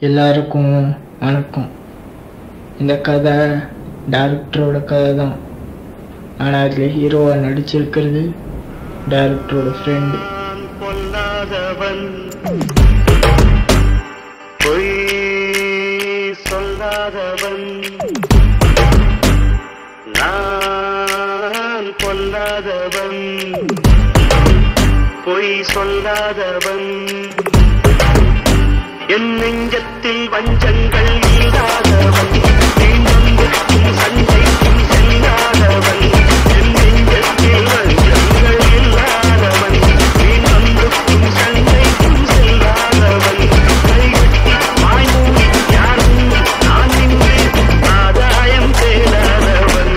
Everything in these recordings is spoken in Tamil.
எல்லாருக்கும் வணக்கம் இந்த கதை டேரக்டரோட கதை தான் ஆனால் அதில் ஹீரோவாக நடிச்சிருக்கிறது டேரக்டரோட ஃப்ரெண்டு நான் பொல்லாதவன் பொய் சொல்லாதவன் நான் பொல்லாதவன் பொய் சொல்லாதவன் என் நெஞ்சத்தில் வஞ்சங்கள் இல்லாதவன் தீண்டொன்றுக்கும் சண்டைக்கும் செல்லாதவன் என் நெஞ்சத்தில் வஞ்சங்கள் இல்லாதவன் தீண்டொன்றுக்கும் சண்டைக்கும் செல்லாதவன் கைகட்டி வாய்மூடி யாரும் நான் நின்று ஆதாயம் தேடாதவன்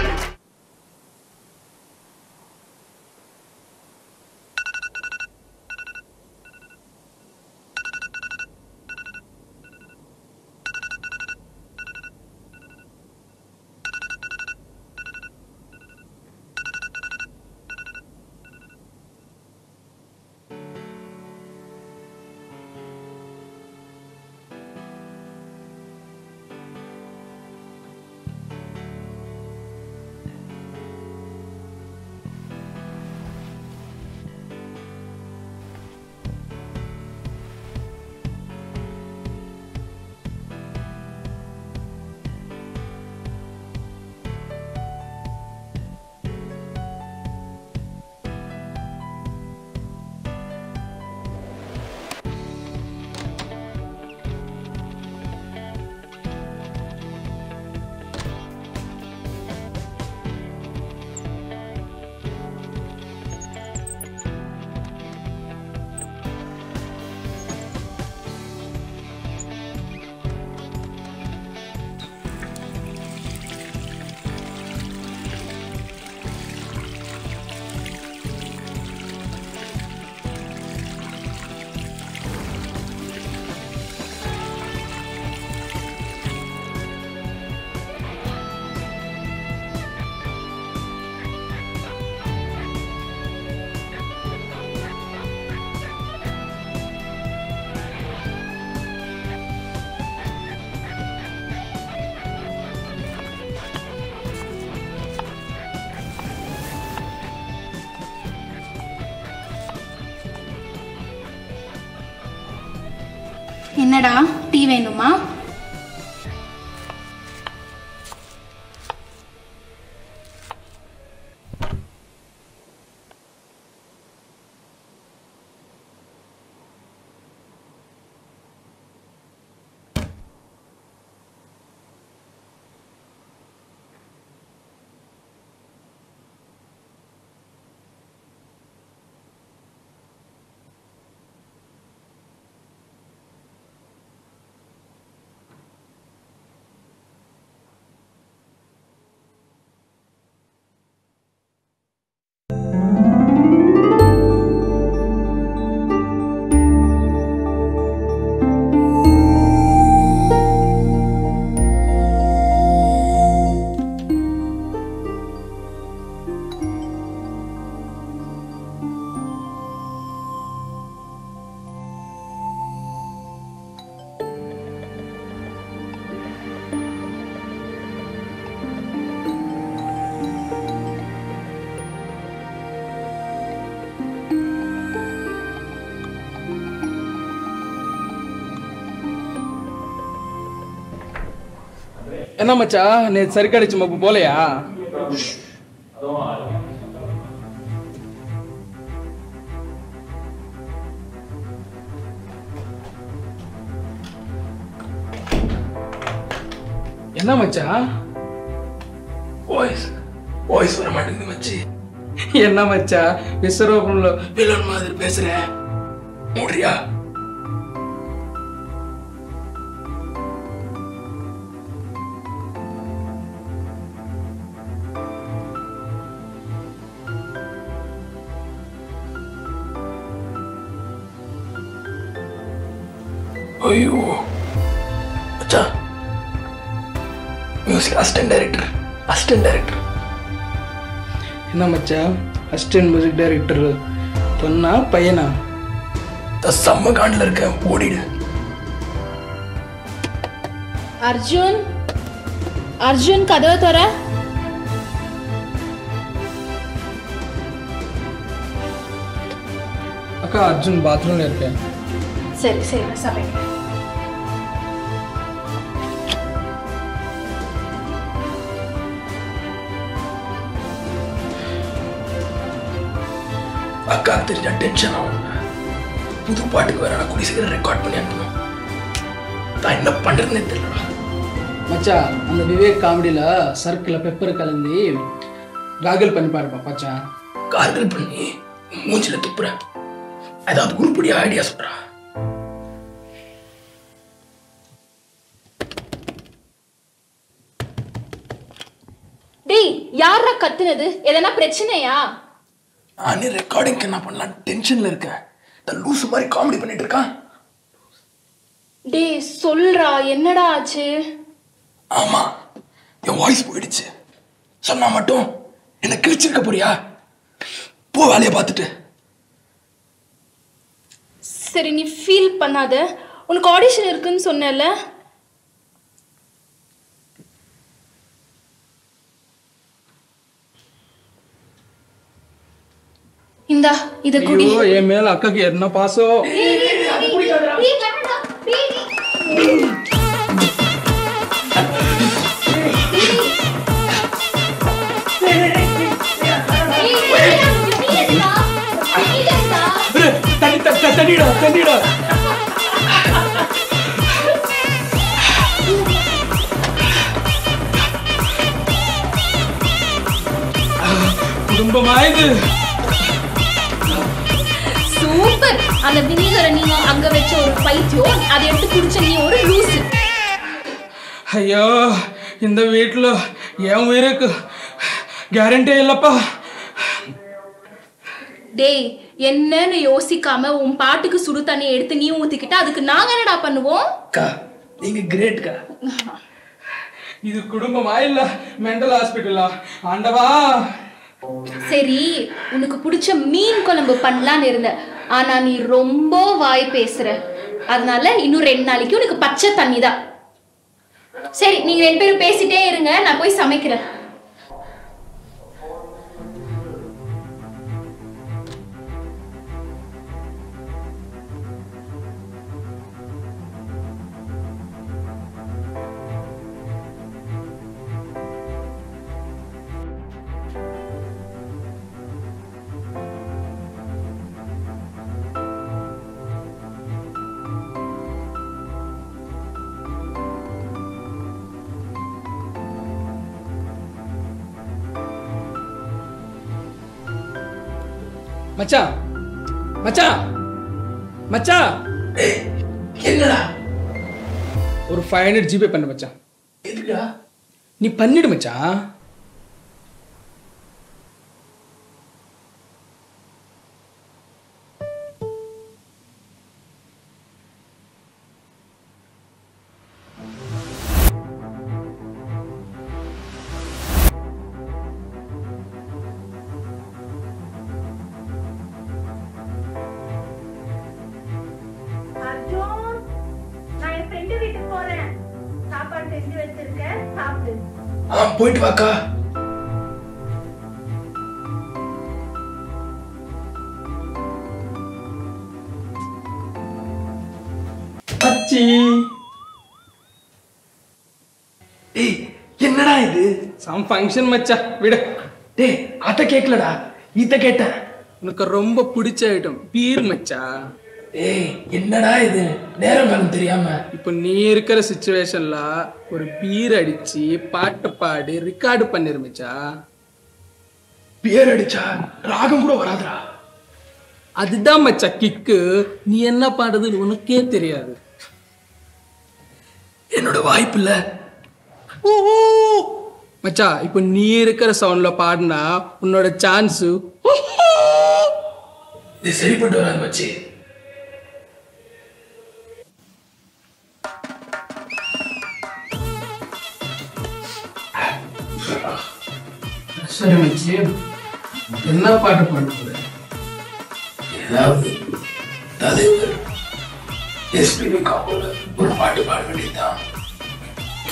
என்னடா டீ வேணுமா என்ன மச்சான் நேற்று சறுக்கடிச்சு மப்பு போலையா என்ன மச்சான் வாய்ஸ் வாய்ஸ் வர மாட்டேங்குது மச்சி என்ன மச்சான் விஸ்வரூபம்ல வில்லன் மாதிரி பேசுற மூடியா ஐயோ மச்சான் music assistant director assistant director என்ன மச்சான் அசிஸ்டன்ட் மியூசிக் டைரக்டர் பொண்ணா பையனா செம்ம காண்டில் இருக்கேன் ஓடிடு அர்ஜுன் அர்ஜுன் கதவை தர அக்கா அர்ஜுன் பாத்ரூம்ல இருக்கேன் சரி சரி நான் சமைக்கிறேன் அக்கா தெரிஞ்சா டென்ஷன் ஆகும் புது பாட்டுக்கு வேற நான் கூடி சீக்கிரம் ரெக்கார்ட் பண்ணி அனுப்பணும் நான் என்ன பண்றதுன்னே தெரியல மச்சான் அந்த விவேக் காமெடியில் சர்க்கிளில் பெப்பர் கலந்து காகல் பண்ணி பாருப்பா மச்சான் கார்கல் பண்ணி மூஞ்சில துப்புற ஏதாவது உருப்படியா ஐடியா சொல்றா டேய் யாரா கத்துனது எதனா பிரச்சனையா நானே ரெக்கார்டிங்க்கு என்ன பண்ணலாம் டென்ஷன்ல இருக்கேன் இந்த லூசு மாதிரி காமெடி பண்ணிட்டு இருக்கான் டேய் சொல்றா என்னடா ஆச்சு ஆமா என் வாய்ஸ் போயிடுச்சு சொன்னா மட்டும் என்ன கிழிச்சிருக்க போறியா போ வேலையை பார்த்துட்டு சரி நீ ஃபீல் பண்ணாத உனக்கு ஆடிஷன் இருக்குன்னு சொன்னேல்ல இந்தா இத குடி ஐயோ என் மேல அக்காக்கு என்ன பாசம் தண்ணி தண்ணி தண்ணிடா தண்ணிடா குடும்பமா இது சூப்பர் அந்த வினிகரை நீங்க அங்க வச்ச ஒரு பைத்தியம் அதை எடுத்து குடிச்ச நீ ஒரு லூசு ஐயோ இந்த வீட்டில் என் உயிருக்கு கேரண்டே இல்லப்பா டேய் என்னன்னு யோசிக்காம உன் பாட்டுக்கு சுடு தண்ணி எடுத்து நீ ஊத்திக்கிட்ட அதுக்கு நாங்க என்னடா பண்ணுவோம் அக்கா நீங்க கிரேட்க்கா இது குடும்பமா இல்ல மெண்டல் ஹாஸ்பிட்டலா ஆண்டவா சரி உனக்கு பிடிச்ச மீன் குழம்பு பண்ணலான்னு இருந்தேன் ஆனா நீ ரொம்ப வாய் பேசுற அதனால இன்னும் ரெண்டு நாளைக்கு உனக்கு பச்சை தண்ணி தான் சரி நீங்க ரெண்டு பேரும் பேசிட்டே இருங்க நான் போய் சமைக்கிறேன் மச்சான் மச்சான் மச்சான் ஏய் என்னடா ஒரு ஃபைவ் ஹண்ட்ரட் ஜிபே பண்ணு மச்சான் எதுக்குடா நீ பண்ணிடு மச்சான் அர்ஜுன் நான் என் ஃப்ரெண்டு வீட்டுக்கு போறேன் சாப்பாடு செஞ்சு வச்சிருக்கேன் சாப்பிடு ஆ போயிட்டு வாக்கா பச்சி ஏய் என்னடா இது சம் ஃபங்க்ஷன் மச்சான் விடு டேய் அத கேட்கலடா இத கேட்டேன் உனக்கு ரொம்ப பிடிச்ச ஐட்டம் பீர் மச்சான் ஏய் என்னடா இது நேரம் காலம் தெரியாம இப்போ நீ இருக்கிற சுச்சுவேஷன்ல ஒரு பீர் அடிச்சு பாட்டு பாடி ரெக்கார்டு பண்ணிரு மச்சான் பேர் அடிச்சா ராகம் கூட வராதுடா அதுதான் மச்சா கிக்கு நீ என்ன பாடுறதுன்னு உனக்கே தெரியாது என்னோட வாய்ப்பு இல்ல மச்சா இப்போ நீ இருக்கிற சவுண்ட்ல பாடினா உன்னோட சான்ஸ் இது சரிப்பட்டு வராது மச்சி சரி மச்சி என்ன பாட்டு பாடுறது ஏதாவது தலைவர் எஸ்பிபி காம்போல ஒரு பாட்டு பாட வேண்டியதுதான்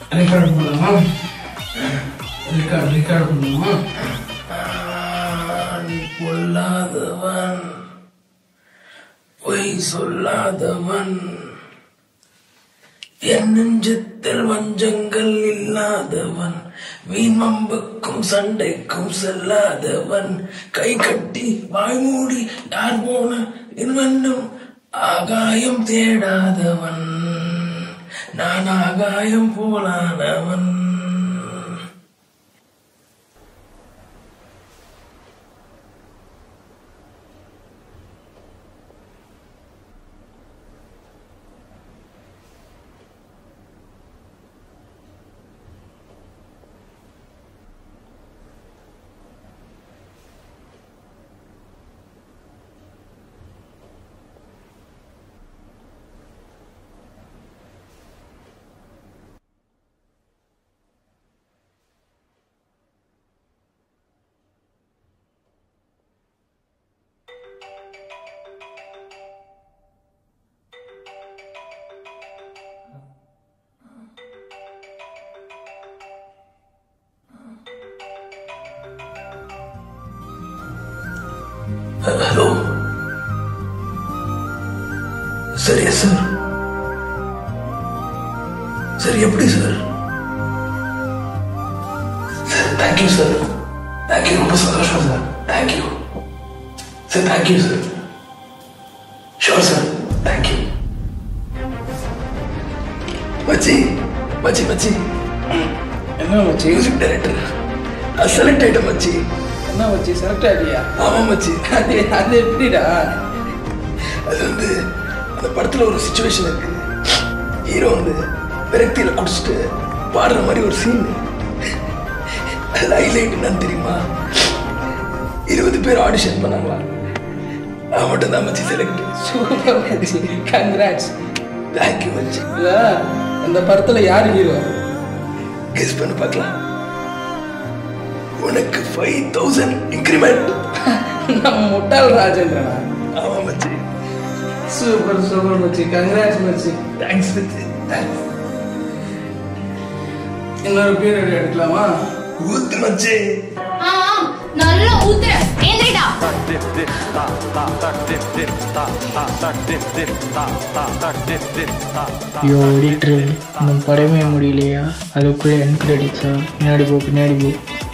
ரெக்கார்ட் பண்ணலாமா ரெக்கார்ட் ரெக்கார்ட் பண்ணலாமா நீ பொல்லாதவன் பொய் சொல்லாதவன் என் நெஞ்சத்தில் வஞ்சங்கள் இல்லாதவன் வீண் வம்புக்கும் சண்டைக்கும் செல்லாதவன் கை கட்டி வாய் மூடி யார் போன இன்னும் ஆகாயம் தேடாதவன் நான் ஆகாயம் போலானவன் ஹலோ சரியா சார் சரி எப்படி sir sir thank you sir thank you ரொம்ப சந்தோஷம் sir thank you sir thank you sir sure sir thank you மச்சி மச்சி மச்சி என்ன மச்சி மியூசிக் டைரக்டர் நான் செலக்ட் ஆயிட்டேன் மச்சி என்ன மச்சி செலக்ட் ஆகியா ஆமா மச்சி அது அது எப்படிடா அது வந்து அந்த படத்துல ஒரு சுச்சுவேஷன் இருக்கு ஹீரோ வந்து விரக்தியில குடிச்சிட்டு பாடுற மாதிரி ஒரு சீன் அதுல ஹைலைட் என்னன்னு தெரியுமா இருபது பேர் ஆடிஷன் பண்ணாங்களா அவன் மட்டும் தான் மச்சி செலக்ட் சூப்பர் மச்சி கங்க்ராட்ஸ் தேங்க்யூ மச்சி இல்ல இந்த படத்துல யார் ஹீரோ கெஸ் பண்ணி பார்க்கலாம் உனக்கு ஃபைவ் தௌசண்ட் இன்க்ரிமெண்ட் நம்ம முட்டாள் ராஜேந்திரனா ஆமா மச்சி சூப்பர் சூப்பர் மச்சி கங்க்ராட்ஸ் மச்சி தேங்க்ஸ் மச்சி தேங்க்ஸ் இன்னொரு பீரியட் எடுக்கலாமா ஊத்து மச்சி ஆ நல்லா ஊத்துற ஏந்திரிடா ஐயோ எடிட்ரு இன்னும் படமே முடியலையா அதுக்குள்ளே என் கிரெடிட்ஸா பின்னாடி போ பின்னாடி போ